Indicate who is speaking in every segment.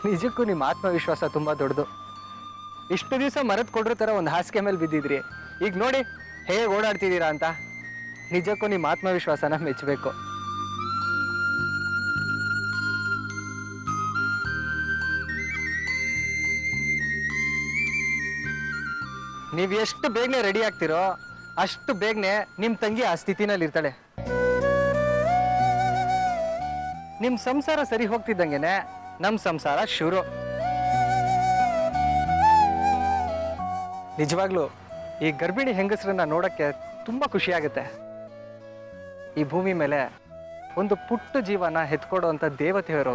Speaker 1: ನಿಜಕ್ಕೂ ನಿಮ್ಮ ಆತ್ಮವಿಶ್ವಾಸ ತುಂಬ ದೊಡ್ಡದು ಇಷ್ಟು ದಿವಸ ಮರದ ಕೊಡ್ರ ಥರ ಒಂದು ಹಾಸಿಗೆ ಮೇಲೆ ಬಿದ್ದಿದ್ರಿ ಈಗ ನೋಡಿ ಹೇಗೆ ಓಡಾಡ್ತಿದ್ದೀರಾ ಅಂತ ನಿಜಕ್ಕೂ ನಿಮ್ಮ ಆತ್ಮವಿಶ್ವಾಸನ ಮೆಚ್ಚಬೇಕು ನೀವು ಎಷ್ಟು ಬೇಗನೆ ರೆಡಿ ಆಗ್ತಿರೋ ಅಷ್ಟು ಬೇಗನೆ ನಿಮ್ಮ ತಂಗಿ ಆ ಸ್ಥಿತಿನಲ್ಲಿ ಇರ್ತಾಳೆ ನಿಮ್ಮ ಸಂಸಾರ ಸರಿ ಹೋಗ್ತಿದ್ದಂಗೆನೆ ನಮ್ಮ ಸಂಸಾರ ಶುರು ನಿಜವಾಗ್ಲೂ ಈ ಗರ್ಭಿಣಿ ಹೆಂಗಸರನ್ನ ನೋಡಕ್ಕೆ ತುಂಬಾ ಖುಷಿ ಆಗುತ್ತೆ ಈ ಭೂಮಿ ಮೇಲೆ ಒಂದು ಪುಟ್ಟ ಜೀವನ ಹೆತ್ಕೊಡುವಂತ ದೇವತೆಯವರು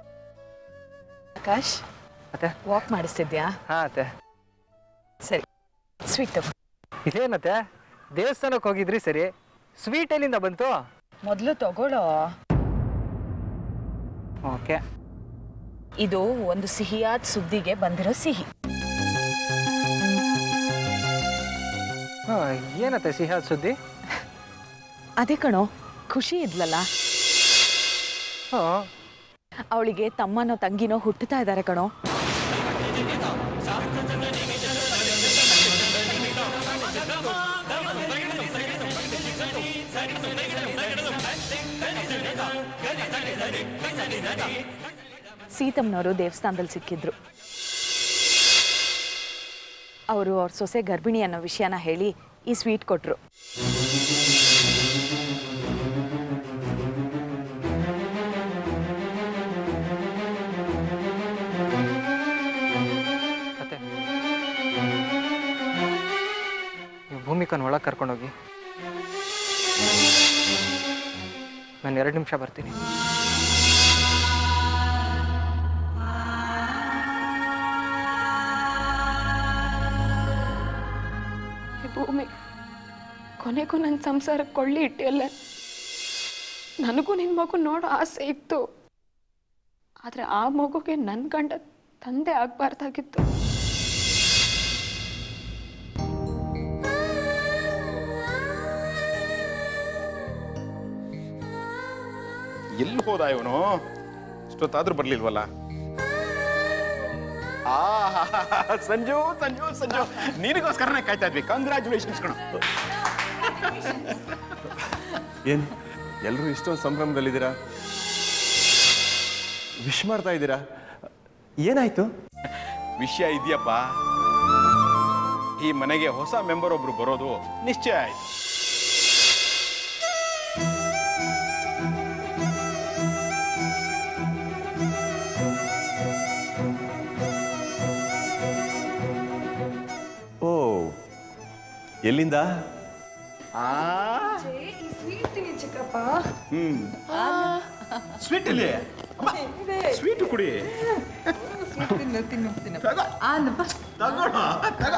Speaker 2: ಆಕಾಶ್
Speaker 1: ಅತ್ತೆ
Speaker 2: ವಾಕ್ ಮಾಡಿಸ್ತಿದ್ಯಾ
Speaker 1: ಹಾ ಅತ್ತೆ
Speaker 2: ಸರಿ ಸ್ವೀಟ್ ತಗೋ
Speaker 1: ಇದೇನತ್ತೆ ದೇವಸ್ಥಾನಕ್ಕೆ ಹೋಗಿದ್ರಿ ಸರಿ ಸ್ವೀಟ್ ಎಲ್ಲಿಂದ ಬಂತು
Speaker 2: ಮೊದಲು ತಗೊಳ್ಳೋ
Speaker 1: ಓಕೆ
Speaker 2: ಇದು ಒಂದು ಸಿಹಿಯಾದ ಸುದ್ದಿಗೆ ಬಂದಿರೋ ಸಿಹಿ
Speaker 1: ಹಾ ಏನತ್ತೆ ಸಿಹಿಯಾದ ಸುದ್ದಿ
Speaker 2: ಅದೇ ಕಣೋ ಖುಷಿ ಇದ್ಲಲ್ಲ
Speaker 1: ಹಾ
Speaker 2: ಅವಳಿಗೆ ತಮ್ಮನೋ ತಂಗಿನೋ ಹುಟ್ಟುತ್ತಾ ಇದ್ದಾರೆ ಕಣೋ ಸೀತಮ್ಮನವರು ದೇವಸ್ಥಾನದಲ್ಲಿ ಸಿಕ್ಕಿದ್ರು ಅವರು ಅವ್ರ ಸೊಸೆ ಗರ್ಭಿಣಿ ಅನ್ನೋ ವಿಷಯನ ಹೇಳಿ ಈ ಸ್ವೀಟ್ ಕೊಟ್ರು
Speaker 1: ಅತ್ತೆ ನೀವು ಭೂಮಿಕನ್ ಒಳಗೆ ಕರ್ಕೊಂಡೋಗಿ ನಾನು ಎರಡು ನಿಮಿಷ ಬರ್ತೀನಿ
Speaker 3: ಈ ಭೂಮಿ ಕೊನೆಗೂ ನನ್ನ ಸಂಸಾರಕ್ಕೆ ಕೊಳ್ಳಿ ಇಟ್ಟಿಯಲ್ಲ ನನಗೂ ನಿನ್ನ ಮಗು ನೋಡೋ ಆಸೆ ಇತ್ತು ಆದರೆ ಆ ಮಗುಗೆ ನನ್ನ ಗಂಡ ತಂದೆ ಆಗಬಾರ್ದಾಗಿತ್ತು
Speaker 4: ಎಲ್ಲಿ ಹೋದ ಇವನು ಇಷ್ಟೊತ್ತಾದ್ರೂ ಬರ್ಲಿಲ್ವಲ್ಲ ಆ ಸಂಜು ಸಂಜು ಸಂಜು ನಿನಗೋಸ್ಕರನೇ ಕಾಯ್ತಾ ಇದ್ವಿ ಕಂಗ್ರ್ಯಾಚುಲೇಷನ್ಸ್ ಕಣ
Speaker 5: ಏನು ಎಲ್ಲರೂ ಇಷ್ಟೊಂದು ಸಂಭ್ರಮದಲ್ಲಿದ್ದೀರಾ ವಿಶ್ ಮಾಡ್ತಾ ಇದ್ದೀರಾ ಏನಾಯ್ತು
Speaker 4: ವಿಷಯ ಇದೆಯಪ್ಪ ಈ ಮನೆಗೆ ಹೊಸ ಮೆಂಬರ್ ಒಬ್ರು ಬರೋದು ನಿಶ್ಚಯ ಆಯ್ತು
Speaker 5: ಓ ಎಲ್ಲಿಂದ
Speaker 4: ಹ್ಮ್ ಸ್ವೀಟ್ ಇಲ್ಲಿ ಸ್ವೀಟ್ ಕುಡಿ ತಗೋ. ತಗೊಳ್ಳೋ, ತಗೋ.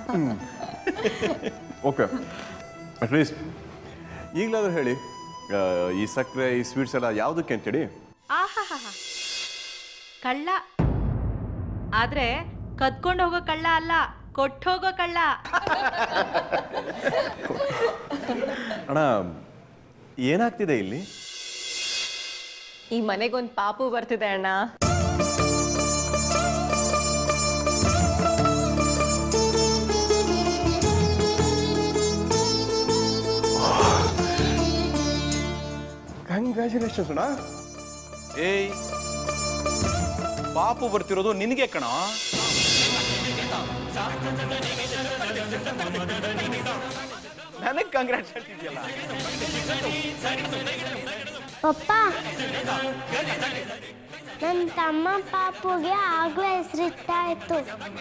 Speaker 5: ಓಕೆ ಅಟ್ಲೀಸ್ಟ್ ಈಗಲಾದ್ರೂ ಹೇಳಿ ಆ, ಈ ಸಕ್ಕರೆ ಈ ಸ್ವೀಟ್ಸ್ ಎಲ್ಲ ಯಾವುದಕ್ಕೆ ಅಂತೇಳಿ
Speaker 6: ಆಹಾಹಾ ಕಳ್ಳ ಆದ್ರೆ ಕದ್ಕೊಂಡು ಹೋಗೋ ಕಳ್ಳ ಅಲ್ಲ ಕೊಟ್ಟು ಹೋಗೋ ಕಳ್ಳ
Speaker 5: ಅಣ್ಣ ಏನಾಗ್ತಿದೆ ಇಲ್ಲಿ
Speaker 7: ಈ ಮನೆಗೊಂದು ಪಾಪು ಬರ್ತಿದೆ ಅಣ್ಣ
Speaker 5: ಕಂಗ್ರ್ಯಾಚುಲೇಷನ್ಸ್ ಅಣ್ಣ
Speaker 4: ಏಯ್ ಪಾಪು ಬರ್ತಿರೋದು ನಿನಗೆ ಕಣ ನನಗೆ ಕಂಗ್ರಾಟ್ಸ್ ಹೇಳ್ತಿದ್ಯಲ್ಲ
Speaker 8: ಪಪ್ಪ ನನ್ನ ತಮ್ಮ ಪಾಪುಗೆ ಆಗ್ಲೇ ಹೆಸರಿಟ್ಟಾಯ್ತು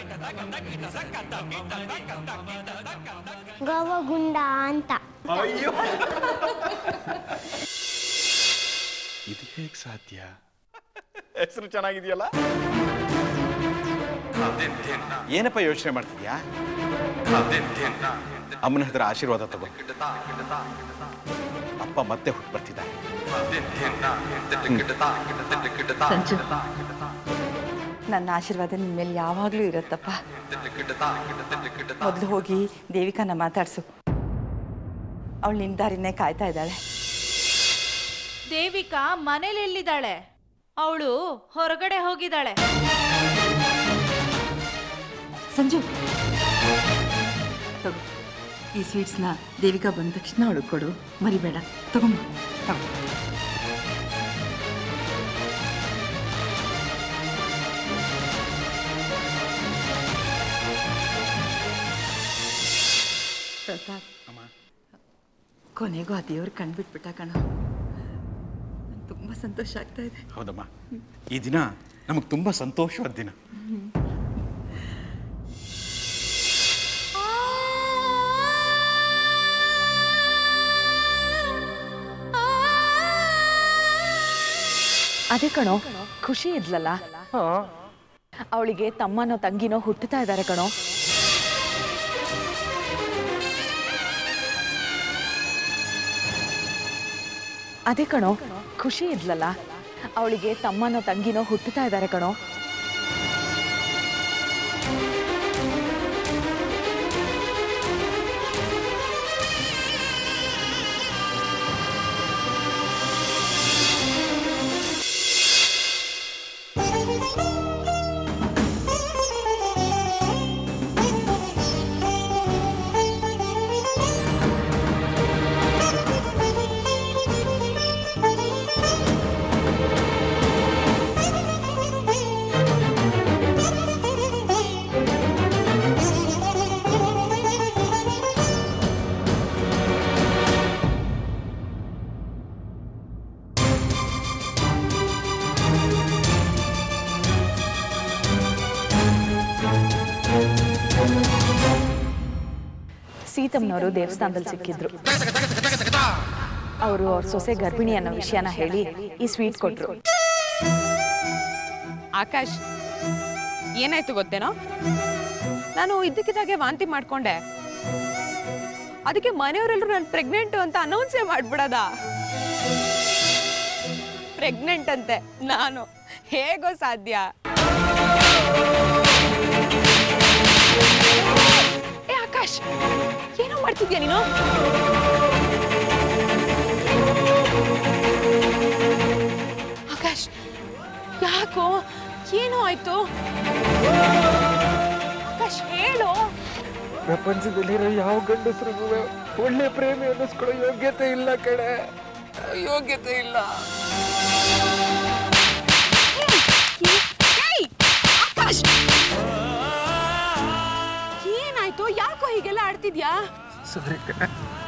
Speaker 8: ಗವಗುಂಡ ಅಂತ
Speaker 4: ಇದು ಹೇಗೆ ಸಾಧ್ಯ ಹೆಸರು ಚೆನ್ನಾಗಿದೆಯಲ್ಲ ಏನಪ್ಪ ಯೋಚನೆ ಮಾಡ್ತಿದ್ಯಾ ಅಮ್ಮನ ಹತ್ರ ಆಶೀರ್ವಾದ ತಗೋ ಅಪ್ಪ ಮತ್ತೆ ಹುಟ್ಟು ಬರ್ತಿದ್ದಾರೆ
Speaker 2: ಸಂಜು ನನ್ನ ಆಶೀರ್ವಾದ ನಿನ್ನ ಮೇಲೆ ಯಾವಾಗಲೂ ಇರುತ್ತಪ್ಪ ಮೊದಲು ಹೋಗಿ ದೇವಿಕನ ಮಾತಾಡ್ಸು ಅವಳು ನಿನ್ನ ದಾರಿನೇ ಕಾಯ್ತಾ ಇದ್ದಾಳೆ
Speaker 6: ದೇವಿಕಾ ಮನೇಲಿ ಎಲ್ಲಿದ್ದಾಳೆ ಅವಳು ಹೊರಗಡೆ ಹೋಗಿದ್ದಾಳೆ
Speaker 2: ಸಂಜು ತಗೋ ಈ ಸ್ವೀಟ್ಸ್ನ ದೇವಿಕಾ ಬಂದ ತಕ್ಷಣ ಅವಳಿಗೆ ಕೊಡು ಮರಿಬೇಡ ತಗೊಂಬ ತಗೋ ಪ್ರತಾಪ್ ಕೊನೆಗೂ ಆ ದೇವ್ರು ಕಣ್ಬಿಟ್ಬಿಟ್ಟ ಕಣ ನಂಗ್ ತುಂಬಾ ಸಂತೋಷ ಆಗ್ತಾ ಇದೆ
Speaker 4: ಹೌದಮ್ಮ ಈ ದಿನ ನಮಗೆ ತುಂಬ ಸಂತೋಷವಾದ ದಿನ
Speaker 3: ಅದೇ ಕಣೋ ಖುಷಿ ಇದ್ಲಲ್ಲ ಅವಳಿಗೆ ತಮ್ಮನೋ ತಂಗಿನೋ ಹುಟ್ಟುತ್ತಾ ಇದ್ದಾರೆ ಕಣೋ ಅದೇ ಕಣೋ ಖುಷಿ ಇದ್ಲಲ್ಲ ಅವಳಿಗೆ ತಮ್ಮನೋ ತಂಗಿನೋ ಹುಟ್ಟುತ್ತಾ ಇದ್ದಾರೆ ಕಣೋ ಸೀತಮ್ಮನವರು ದೇವಸ್ಥಾನದಲ್ಲಿ ಸಿಕ್ಕಿದ್ರು ಅವರು ಅವ್ರ ಸೊಸೆ ಗರ್ಭಿಣಿ ಅನ್ನೋ ವಿಷಯನ ಹೇಳಿ ಈ ಸ್ವೀಟ್ ಕೊಟ್ರು
Speaker 9: ಆಕಾಶ್ ಏನಾಯ್ತು ಗೊತ್ತೇನೋ ನಾನು ಇದ್ದಕ್ಕಿದ್ದಾಗೆ ವಾಂತಿ ಮಾಡ್ಕೊಂಡೆ ಅದಕ್ಕೆ ಮನೆಯವರೆಲ್ಲರೂ ನಾನು ಪ್ರೆಗ್ನೆಂಟ್ ಅಂತ ಅನೌನ್ಸೇ ಮಾಡ್ಬಿಡದ ಪ್ರೆಗ್ನೆಂಟ್ ಅಂತೆ ನಾನು ಹೇಗೋ ಸಾಧ್ಯ ಏ ಆಕಾಶ್ ಏನೋ ಮಾಡ್ತಿದ್ಯಾ ನೀನು ಆಕಾಶ್ ಯಾಕೋ ಏನೋ ಆಯ್ತು ಆಕಾಶ್ ಹೇಳು
Speaker 1: ಪ್ರಪಂಚದಲ್ಲಿರೋ ಯಾವ ಗಂಡಸ್ರಿಗೂ ಒಳ್ಳೆ ಪ್ರೇಮಿ ಅನ್ನಿಸ್ಕೊಳ್ಳೋ ಯೋಗ್ಯತೆ ಇಲ್ಲ ಕಡೆ ಯೋಗ್ಯತೆ ಇಲ್ಲ
Speaker 9: ಏಯ್! ಆಕಾಶ್ ಏನಾಯ್ತು ಯಾಕೋ ಹೀಗೆಲ್ಲ ಆಡ್ತಿದ್ಯಾ
Speaker 1: ಸಾರಿ ಕಣೆ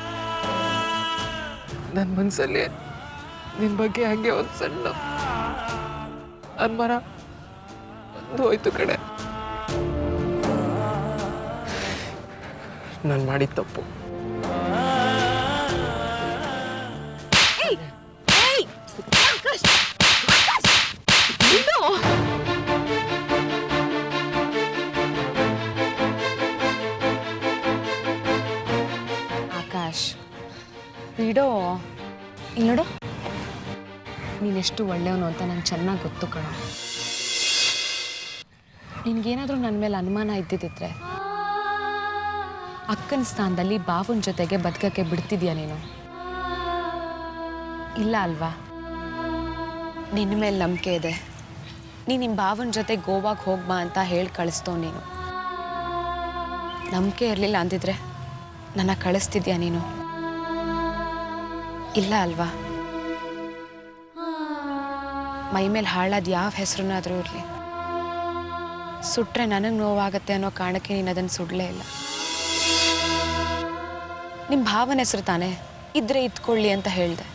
Speaker 1: ನನ್ನ ಮನಸ್ಸಲ್ಲಿ ನಿನ್ನ ಬಗ್ಗೆ ಹಂಗೆ ಒಂದು ಸಣ್ಣ ಅನುಮಾನ ಒಂದು ಹೋಯ್ತು ಕಡೆ ನಾನು ಮಾಡಿದ ತಪ್ಪು
Speaker 9: ಏಯ್! ಏಯ್! ಆಕಾಶ್! ಆಕಾಶ್! ಬಿಡು! ಆಕಾಶ್ ಬಿಡೋ ಇಲ್ಲಿ ನೋಡು ನೀನೆಷ್ಟು ಒಳ್ಳೆಯವನು ಅಂತ ನಂಗೆ ಚೆನ್ನಾಗಿ ಗೊತ್ತು ಕಣ ನಿನ್ಗೇನಾದರೂ ನನ್ನ ಮೇಲೆ ಅನುಮಾನ ಇದ್ದಿದ್ದಿದ್ರೆ ಅಕ್ಕನ ಸ್ಥಾನದಲ್ಲಿ ಬಾವನ ಜೊತೆಗೆ ಬದುಕಕ್ಕೆ ಬಿಡ್ತಿದ್ಯಾ ನೀನು ಇಲ್ಲ ಅಲ್ವಾ ನಿನ್ನ ಮೇಲೆ ನಂಬಿಕೆ ಇದೆ ನೀನು ನಿಮ್ಮ ಭಾವನ ಜೊತೆ ಗೋವಾಗೆ ಹೋಗ್ಬಾ ಅಂತ ಹೇಳಿ ಕಳಿಸ್ತೋ ನೀನು ನಂಬಿಕೆ ಇರಲಿಲ್ಲ ಅಂದಿದ್ರೆ ನನ್ನ ಕಳಿಸ್ತಿದ್ಯಾ ನೀನು ಇಲ್ಲ ಅಲ್ವಾ ಮೈ ಮೇಲೆ ಹಾಳಾದ ಯಾವ ಹೆಸರನ್ನಾದರೂ ಇರಲಿ ಸುಟ್ರೆ ನನಗೆ ನೋವಾಗತ್ತೆ ಅನ್ನೋ ಕಾರಣಕ್ಕೆ ನೀನು ಅದನ್ನು ಸುಡಲೇ ಇಲ್ಲ ನಿಮ್ಮ ಭಾವನ ಹೆಸರು ತಾನೇ ಇದ್ರೆ ಇದ್ಕೊಳ್ಳಿ ಅಂತ ಹೇಳ್ದೆ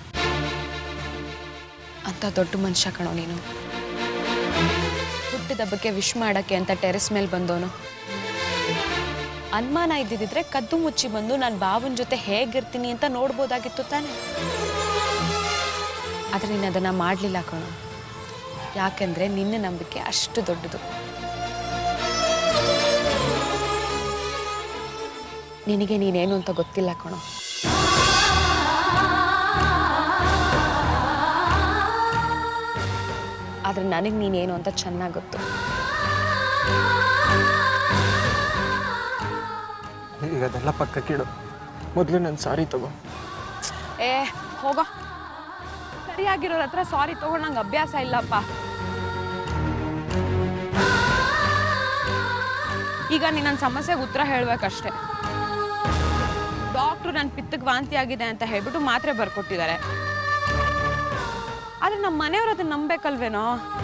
Speaker 9: ಅಂತ ದೊಡ್ಡ ಮನುಷ್ಯ ಕಣೋ ನೀನು ಹುಟ್ಟಿದ ಹಬ್ಬಕ್ಕೆ ವಿಶ್ ಮಾಡಕ್ಕೆ ಅಂತ ಟೆರೆಸ್ ಮೇಲೆ ಬಂದವನು ಅನುಮಾನ ಇದ್ದಿದ್ರೆ ಕದ್ದು ಮುಚ್ಚಿ ಬಂದು ನಾನು ಬಾವನ ಜೊತೆ ಹೇಗಿರ್ತೀನಿ ಅಂತ ನೋಡ್ಬೋದಾಗಿತ್ತು ತಾನೆ ಆದ್ರೆ ನೀನು ಅದನ್ನ ಮಾಡಲಿಲ್ಲ ಕಣೋ ಯಾಕೆಂದ್ರೆ ನಿನ್ನ ನಂಬಿಕೆ ಅಷ್ಟು ದೊಡ್ಡದು ನಿನಗೆ ನೀನೇನು ಅಂತ ಗೊತ್ತಿಲ್ಲ ಕಣೋ ಆದ್ರೆ ನನಗೆ ನೀನೇನು ಅಂತ ಚೆನ್ನಾಗಿ ಗೊತ್ತು
Speaker 1: ಈಗ ಅದೆಲ್ಲ ಪಕ್ಕಕ್ಕಿಡು ಮೊದಲು ನನ್ನ ಸಾರಿ ತಗೋ
Speaker 9: ಏ ಹೋಗೋ ಸರಿಯಾಗಿರೋರ ಹತ್ರ ಸಾರಿ ತಗೊಂಡು ನಂಗೆ ಅಭ್ಯಾಸ ಇಲ್ಲಪ್ಪ ಈಗ ನೀನು ನನ್ನ ಸಮಸ್ಯೆಗೆ ಉತ್ತರ ಹೇಳ್ಬೇಕಷ್ಟೆ ಡಾಕ್ಟ್ರು ನನ್ನ ಪಿತ್ತಕ್ಕೆ ವಾಂತಿ ಆಗಿದೆ ಅಂತ ಹೇಳ್ಬಿಟ್ಟು ಮಾತ್ರೆ ಬರ್ಕೊಟ್ಟಿದ್ದಾರೆ ಆದ್ರೆ ನಮ್ಮ ಮನೆಯವ್ರು ಅದನ್ನ ನಂಬೇಕಲ್ವೇನೋ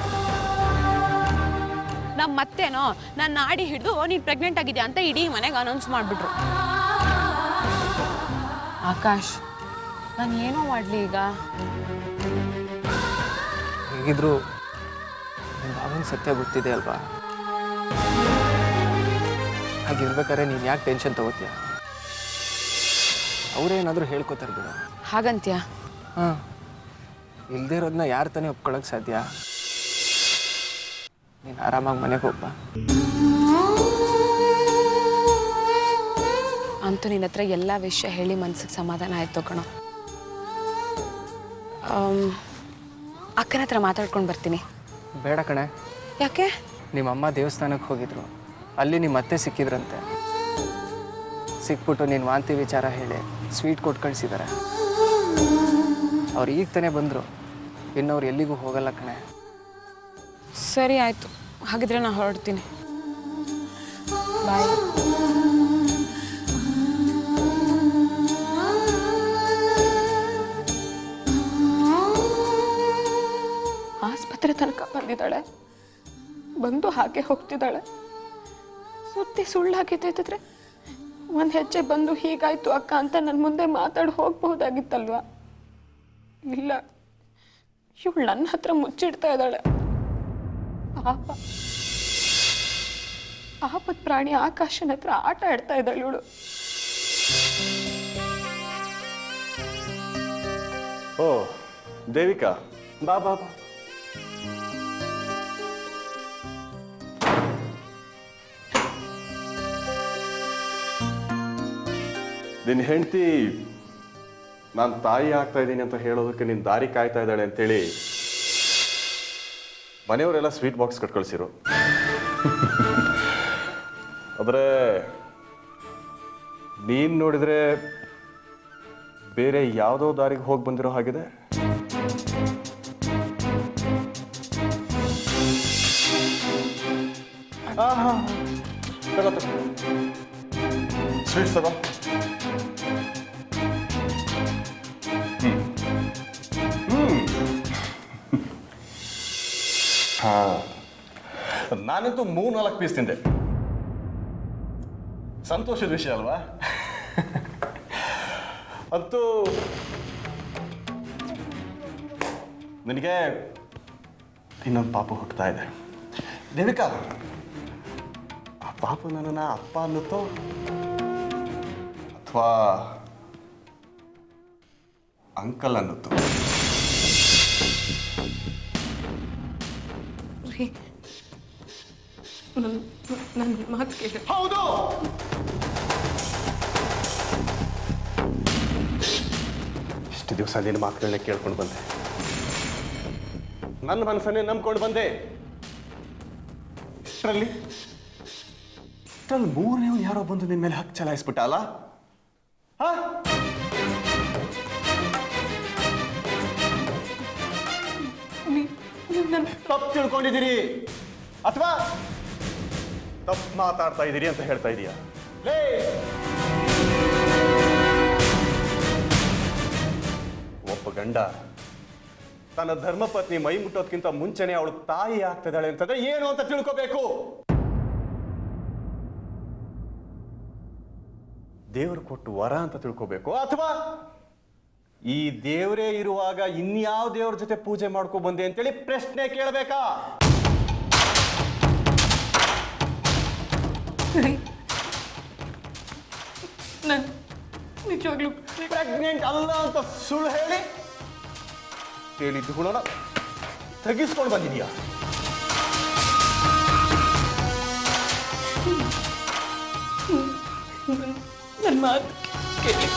Speaker 9: ನಮ್ಮ ಮತ್ತೇನೋ ನನ್ನ ನಾಡಿ ಹಿಡಿದು ನೀನು ಪ್ರೆಗ್ನೆಂಟ್ ಆಗಿದ್ಯಾ ಅಂತ ಇಡೀ ಮನೆಗೆ ಅನೌನ್ಸ್ ಮಾಡಿಬಿಟ್ರು ಆಕಾಶ್ ನಾನು ಏನೋ ಮಾಡಲಿ ಈಗ
Speaker 1: ಹೇಗಿದ್ರು ನಿಮ್ಮ ಭಾವನ ಸತ್ಯ ಗೊತ್ತಿದೆ ಅಲ್ವಾ ಹಾಗಿರ್ಬೇಕಾದ್ರೆ ನೀನು ಯಾಕೆ ಟೆನ್ಷನ್ ತಗೋತೀಯ ಅವರೇನಾದರೂ ಹೇಳ್ಕೊತಾರೆ ಬಿಡು
Speaker 9: ಹಾಗಂತ್ಯಾ
Speaker 1: ಹಾಂ ಇಲ್ದೇ ಇರೋದನ್ನ ಯಾರು ತಾನೇ ಒಪ್ಕೊಳಕ್ಕೆ ಸಾಧ್ಯ ನೀನು ಆರಾಮಾಗಿ ಮನೆಗೆ ಹೋಗ್ಬ
Speaker 9: ಅಂತೂ ನಿನ್ನ ಹತ್ರ ಎಲ್ಲ ವಿಷಯ ಹೇಳಿ ಮನ್ಸಿಗೆ ಸಮಾಧಾನ ಆಯ್ತು ಕಣೋ ಆಮ್, ಅಕ್ಕನ ಹತ್ರ ಮಾತಾಡ್ಕೊಂಡು ಬರ್ತೀನಿ
Speaker 1: ಬೇಡ ಕಣೆ
Speaker 9: ಯಾಕೆ
Speaker 1: ನಿಮ್ಮಮ್ಮ ದೇವಸ್ಥಾನಕ್ಕೆ ಹೋಗಿದ್ರು ಅಲ್ಲಿ ನಿಮ್ಮ ಅತ್ತೆ ಸಿಕ್ಕಿದ್ರಂತೆ ಸಿಕ್ಬಿಟ್ಟು ನೀನು ವಾಂತಿ ವಿಚಾರ ಹೇಳಿ ಸ್ವೀಟ್ ಕೊಟ್ಟು ಕಳಿಸಿದ್ದಾರೆ ಅವ್ರು ಈಗ ತಾನೇ ಬಂದರು ಇನ್ನು ಅವ್ರು ಎಲ್ಲಿಗೂ ಹೋಗಲ್ಲ ಕಣೆ
Speaker 9: ಸರಿ ಆಯಿತು ಹಾಗಿದ್ರೆ ನಾನು ಹೊರಡ್ತೀನಿ ಬಾಯ್
Speaker 3: ಆಸ್ಪತ್ರೆ ತನಕ ಬಂದಿದ್ದಾಳೆ ಬಂದು ಹಾಗೆ ಹೋಗ್ತಿದ್ದಾಳೆ ಸುದ್ದಿ ಸುಳ್ಳಾಗಿದೆ ಇದ್ದಿದ್ರೆ ಒಂದು ಹೆಜ್ಜೆ ಬಂದು ಹೀಗಾಯ್ತು ಅಕ್ಕ ಅಂತ ನನ್ನ ಮುಂದೆ ಮಾತಾಡಿ ಹೋಗ್ಬಹುದಾಗಿತ್ತಲ್ವಾ ಇಲ್ಲ ಇವಳು ನನ್ನ ಹತ್ರ ಮುಚ್ಚಿಡ್ತಾ ಇದ್ದಾಳೆ ಪಾಪ ಪಾಪದ ಪ್ರಾಣಿ ಆಕಾಶನ ಹತ್ರ ಆಟ ಆಡ್ತಾ ಇದ್ದಾಳೆ ಇವಳು
Speaker 5: ಓ ದೇವಿಕಾ ಬಾ ಬಾ ಬಾ ನಿನ್ನ ಹೆಂಡತಿ ನಾನು ತಾಯಿ ಆಗ್ತಾ ಇದ್ದೀನಿ ಅಂತ ಹೇಳೋದಕ್ಕೆ ನಿನ್ನ ದಾರಿ ಕಾಯ್ತಾ ಇದ್ದಾಳೆ ಅಂತೇಳಿ ಮನೆಯವರೆಲ್ಲ ಸ್ವೀಟ್ ಬಾಕ್ಸ್ ಕಟ್ ಕಳ್ಸಿರು ಆದರೆ ನೀನು ನೋಡಿದ್ರೆ ಬೇರೆ ಯಾವುದೋ ದಾರಿಗೆ ಹೋಗಿ ಬಂದಿರೋ ಹಾಗಿದೆ ಸ್ವೀಟ್ಸ್ ತಗೋ ಹ್ಮ್. ಹ್ಮ್. ಹಾ ನಾನಂತೂ ಮೂರ್ ನಾಲ್ಕು ಪೀಸ್ ತಿಂದೆ ಸಂತೋಷದ ವಿಷಯ ಅಲ್ವಾ ಅಂತೂ ನನಗೆ ಇನ್ನೊಂದು ಪಾಪ ಹುಟ್ಟುತ್ತಾ ಇದೆ ದೇವಿಕಾ ಆ ಪಾಪ ನನ್ನನ್ನು ಅಪ್ಪ ಅನ್ನುತ್ತೋ ಅಥವಾ ಅಂಕಲ್ ಅನ್ನುತ್ತೋ
Speaker 3: ರೀ ನನ್ನ ನನ್ನ ಮಾತು ಕೇಳಿ
Speaker 5: ಹೌದು ಇಷ್ಟು ದಿವಸ ನಿನ್ನ ಮಾತುಗಳನ್ನ ಕೇಳ್ಕೊಂಡು ಬಂದೆ ನನ್ನ ಮನಸ್ಸನ್ನೇ ನಂಬ್ಕೊಂಡು ಬಂದೆ ಇಷ್ಟರಲ್ಲಿ ಇಷ್ಟರಲ್ಲಿ ಮೂರನೇ ಯಾರೋ ಬಂದು ನಿನ್ನ ಮೇಲೆ ಹಕ್ಕು ಚಲಾಯಿಸ್ಬಿಟ್ಟ ಅಲ್ಲ ಹಾ
Speaker 3: ನೀವು ನನ್ನ
Speaker 5: ತಪ್ಪು ತಿಳ್ಕೊಂಡಿದ್ದೀರಿ ಅಥವಾ ತಪ್ಪು ಮಾತಾಡ್ತಾ ಇದ್ದೀರಿ ಅಂತ ಹೇಳ್ತಾ ಇದೀಯಾ ಲೇ ಒಬ್ಬ ಗಂಡ ತನ್ನ ಧರ್ಮಪತ್ನಿ ಮೈ ಮುಟ್ಟೋದ್ಕಿಂತ ಮುಂಚೆನೆ ಅವಳು ತಾಯಿ ಆಗ್ತಿದ್ದಾಳೆ ಅಂತಂದ್ರೆ ಏನು ಅಂತ ತಿಳ್ಕೋಬೇಕು ದೇವರು ಕೊಟ್ಟು ವರ ಅಂತ ತಿಳ್ಕೋಬೇಕು ಅಥವಾ ಈ ದೇವರೇ ಇರುವಾಗ ಇನ್ಯಾವ ದೇವ್ರ ಜೊತೆ ಪೂಜೆ ಮಾಡ್ಕೊ ಬಂದೆ ಅಂತೇಳಿ ಪ್ರಶ್ನೆ ಕೇಳಬೇಕಾ
Speaker 3: ನಾನು ನಿಜವಾಗ್ಲೂ
Speaker 5: ಪ್ರೆಗ್ನೆಂಟ್ ಅಲ್ಲ ಅಂತ ಸುಳ್ಳು ಹೇಳಿ ಹೇಳಿದ್ದು ಗುಣನ ತೆಗಿಸ್ಕೊಂಡು ಬಂದಿದೀಯಾ
Speaker 3: ನನ್ನ ಮಾತು ಕೇಳಿ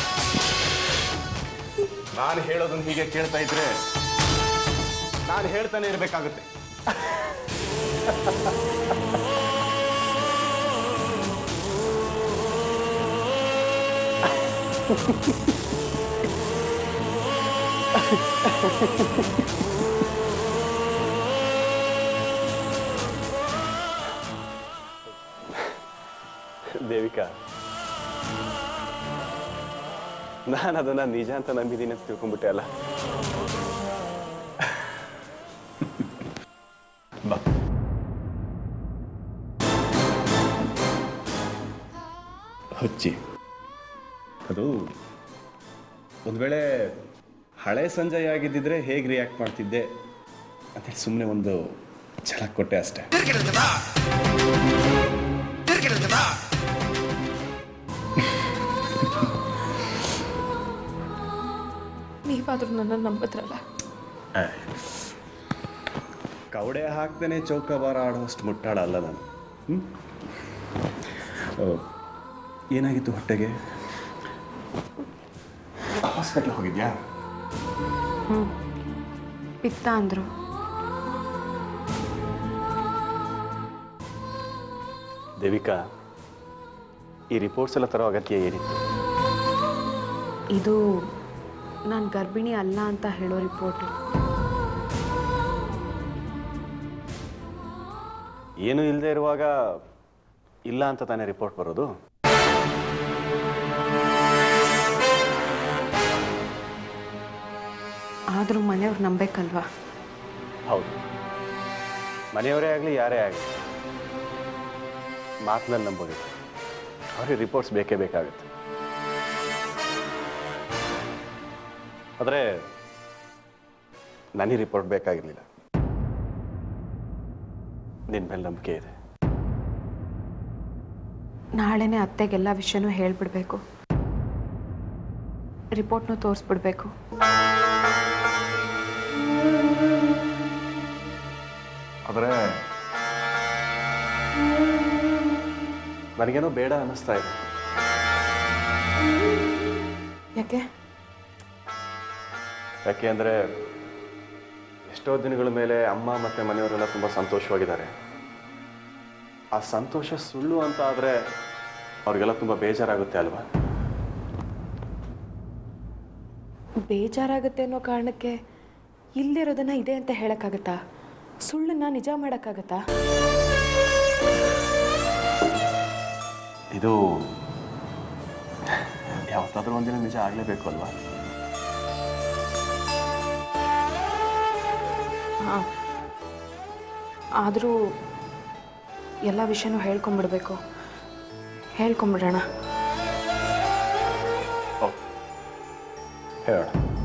Speaker 5: ನಾನು ಹೇಳೋದನ್ನ ಹೀಗೆ ಕೇಳ್ತಾ ಇದ್ರೆ ನಾನು ಹೇಳ್ತಾನೆ ಇರ್ಬೇಕಾಗುತ್ತೆ ದೇವಿಕಾ ನಾನು ಅದನ್ನ ನಿಜ ಅಂತ ನಂಬಿದ್ದೀನಿ ಅಂತ ತಿಳ್ಕೊಂಡ್ಬಿಟ್ಟೆ ಅಲ್ಲ ಬಾ ಹುಚ್ಚಿ ಅದು ಒಂದು ವೇಳೆ ಹಳೆ ಸಂಜಯ್ ಆಗಿದ್ದಿದ್ರೆ ಹೇಗೆ ರಿಯಾಕ್ಟ್ ಮಾಡ್ತಿದ್ದೆ ಅಂತೇಳಿ ಸುಮ್ಮನೆ ಒಂದು ಝಲಕ್ ಕೊಟ್ಟೆ ಅಷ್ಟೇ
Speaker 3: ನೀವಾದರೂ ನನ್ನನ್ನು ನಂಬಿದ್ರಲ್ಲ
Speaker 5: ಕವಡೆ ಹಾಕ್ದೇನೆ ಚೌಕಬಾರ ಆಡೋಷ್ಟು ಮುಟ್ಟಾಳ ಅಲ್ಲ ನಾನು ಹ್ಮ್? ಓ, ಏನಾಗಿತ್ತು ಹೊಟ್ಟೆಗೆ ಹಾಸ್ಪಿಟ್ಲ್ ಹೋಗಿದ್ಯಾ
Speaker 9: ಪಿತ್ತ ಅಂದರು
Speaker 5: ದೇವಿಕಾ ಈ ರಿಪೋರ್ಟ್ಸ್ ಎಲ್ಲ ತರೋ ಅಗತ್ಯ ಏನಿತ್ತು
Speaker 9: ಇದು ನಾನು ಗರ್ಭಿಣಿ ಅಲ್ಲ ಅಂತ ಹೇಳೋ ರಿಪೋರ್ಟು
Speaker 5: ಏನು ಇಲ್ಲದೆ ಇರುವಾಗ ಇಲ್ಲ ಅಂತ ತಾನೇ ರಿಪೋರ್ಟ್ ಬರೋದು
Speaker 9: ಆದರೂ ಮನೆಯವ್ರು ನಂಬೇಕಲ್ವಾ
Speaker 5: ಹೌದು ಮನೆಯವರೇ ಆಗಲಿ ಯಾರೇ ಆಗಲಿ ಮಾತಿನಲ್ಲಿ ನಂಬೋದಿಲ್ಲ ಅವ್ರಿಗೆ ರಿಪೋರ್ಟ್ಸ್ ಬೇಕೇ ಬೇಕಾಗುತ್ತೆ ಆದರೆ ನನಗೆ ರಿಪೋರ್ಟ್ ಬೇಕಾಗಿರಲಿಲ್ಲ ನಿನ್ನ ಮೇಲೆ ನಂಬಿಕೆ ಇದೆ
Speaker 9: ನಾಳೆನೇ ಅತ್ತೆಗೆಲ್ಲ ವಿಷಯನೂ ಹೇಳ್ಬಿಡ್ಬೇಕು ರಿಪೋರ್ಟ್ನೂ ತೋರಿಸ್ಬಿಡ್ಬೇಕು
Speaker 5: ಆದರೆ ನನಗೇನೋ ಬೇಡ ಅನ್ನಿಸ್ತಾ ಇದೆ
Speaker 9: ಯಾಕೆ
Speaker 5: ಯಾಕೆ ಅಂದರೆ ಎಷ್ಟೋ ದಿನಗಳ ಮೇಲೆ ಅಮ್ಮ ಮತ್ತು ಮನೆಯವರೆಲ್ಲ ತುಂಬ ಸಂತೋಷವಾಗಿದ್ದಾರೆ ಆ ಸಂತೋಷ ಸುಳ್ಳು ಅಂತ ಆದರೆ ಅವ್ರಿಗೆಲ್ಲ ತುಂಬ ಬೇಜಾರಾಗುತ್ತೆ ಅಲ್ವಾ
Speaker 9: ಬೇಜಾರಾಗುತ್ತೆ ಅನ್ನೋ ಕಾರಣಕ್ಕೆ ಇಲ್ಲಿರೋದನ್ನ ಇದೆ ಅಂತ ಹೇಳೋಕ್ಕಾಗತ್ತಾ ಸುಳ್ಳನ್ನ ನಿಜ ಮಾಡೋಕ್ಕಾಗತ್ತಾ
Speaker 5: ಇದು ಯಾವತ್ತಾದ್ರೂ ಒಂದಿನ ನಿಜ ಆಗಲೇಬೇಕು ಅಲ್ವಾ
Speaker 9: ಹಾಂ ಆದರೂ ಎಲ್ಲ ವಿಷಯನೂ ಹೇಳ್ಕೊಂಬಿಡ್ಬೇಕು ಹೇಳ್ಕೊಂಬಿಡೋಣ
Speaker 5: ಹೇಳೋಣ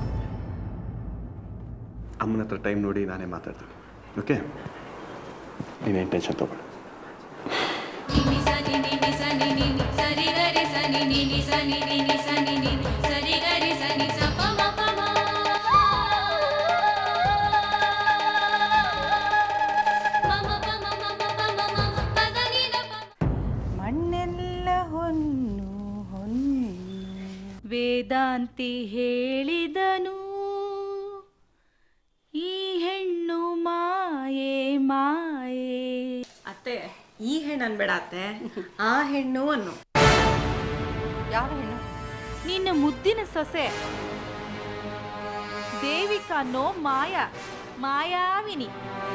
Speaker 5: ಅಮ್ಮನ ಹತ್ರ ಟೈಮ್ ನೋಡಿ ನಾನೇ ಮಾತಾಡ್ತೀನಿ ಓಕೆ ನೀನೇನು ಟೆನ್ಷನ್ ತಗೊಳ್ಳಿ
Speaker 6: ಮಣ್ಣೆಲ್ಲ ಹೊನ್ನು ಹೊನ್ನು ವೇದಾಂತಿ ಹೇಳಿದನು ಈ ಹೆಣ್ಣು ಮಾಯೆ ಮಾಯೆ
Speaker 2: ಅತ್ತೆ ಈ ಹೆಣ್ಣು ಅನ್ಬೇಡ ಅತ್ತೆ ಆ ಹೆಣ್ಣು ಅನ್ನು
Speaker 6: ಯಾವ ಹೆಣ್ಣು ನಿನ್ನ ಮುದ್ದಿನ ಸೊಸೆ ದೇವಿಕಾನೋ ಮಾಯ ಮಾಯಾವಿನಿ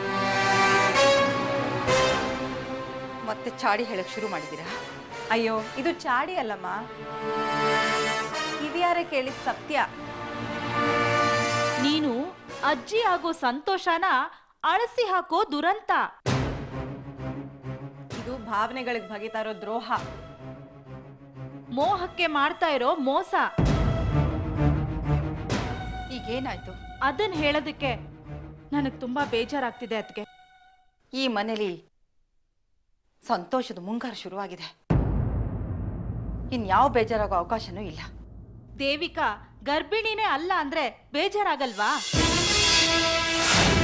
Speaker 2: ಮತ್ತೆ ಚಾಡಿ ಹೇಳಕ್ ಶುರು ಮಾಡಿದ್ದೀರಾ ಅಯ್ಯೋ ಇದು ಚಾಡಿ ಅಲ್ಲಮ್ಮ ಇದ್ಯಾರೇ ಕೇಳಿದ ಸತ್ಯ
Speaker 6: ನೀನು ಅಜ್ಜಿ ಆಗೋ ಸಂತೋಷನ ಅಳಸಿ ಹಾಕೋ ದುರಂತ
Speaker 2: ಇದು ಭಾವನೆಗಳಿಗೆ ಬಗೆತಾ ಇರೋ ದ್ರೋಹ
Speaker 6: ಮೋಹಕ್ಕೆ ಮಾಡ್ತಾ ಇರೋ ಮೋಸ
Speaker 2: ಈಗೇನಾಯ್ತು
Speaker 6: ಅದನ್ನ ಹೇಳೋದಕ್ಕೆ ನನಗೆ ತುಂಬಾ ಬೇಜಾರಾಗ್ತಿದೆ ಅದಕ್ಕೆ
Speaker 2: ಈ ಮನೇಲಿ ಸಂತೋಷದ ಮುಂಗಾರು ಶುರುವಾಗಿದೆ ಇನ್ಯಾವ ಬೇಜಾರಾಗೋ ಅವಕಾಶನೂ ಇಲ್ಲ
Speaker 6: ದೇವಿಕಾ ಗರ್ಭಿಣಿನೇ ಅಲ್ಲ ಅಂದ್ರೆ ಬೇಜಾರಾಗಲ್ವಾ